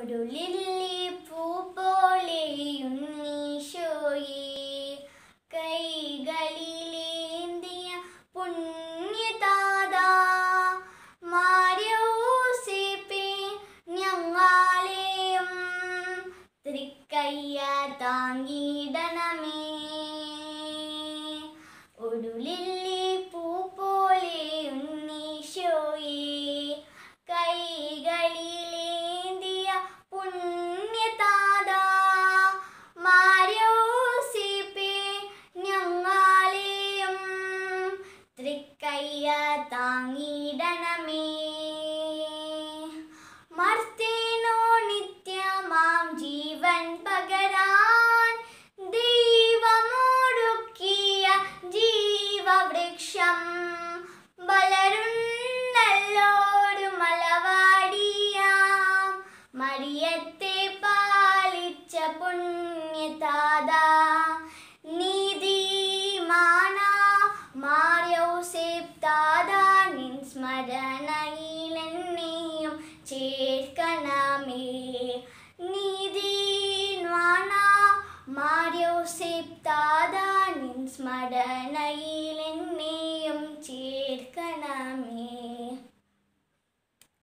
ഒരു ലില്ലി പൂ പോലെയുണ്ണീശോയെ കൈകളിലേന്തിയ പുണ്യതാതാ മാര്യോസിപ്പേ ഞങ്ങളെയും തൃക്കയ്യ താങ്ങിടണമേ ഒരു ലില്ലി പൂ പോലെ ഉണ്ണീശോയെ കൈകളിലേന്തിയ പുണ്യതാതാ മാര്യോസിപ്പേ ഞങ്ങളെയും തൃക്കയ്യ താങ്ങിടണമേ മർത്തേനോ നിത്യമാം ജീവൻ പകരാൻ ദൈവമൊടുക്കിയ ജീവവൃക്ഷം വളരുന്നല്ലോരു മലവാടിയാം മറിയത്തെ പാലിച്ച പുണ്യതാതാ നീതിമാന മാറിയോസേപ്പ് താതാ നിൻ സ്മരണയിലെന്നെയും ചേർക്കണമേ നീതിമാന മാറിയോസേപ്പ് താതാ നിൻ സ്മരണയിൽ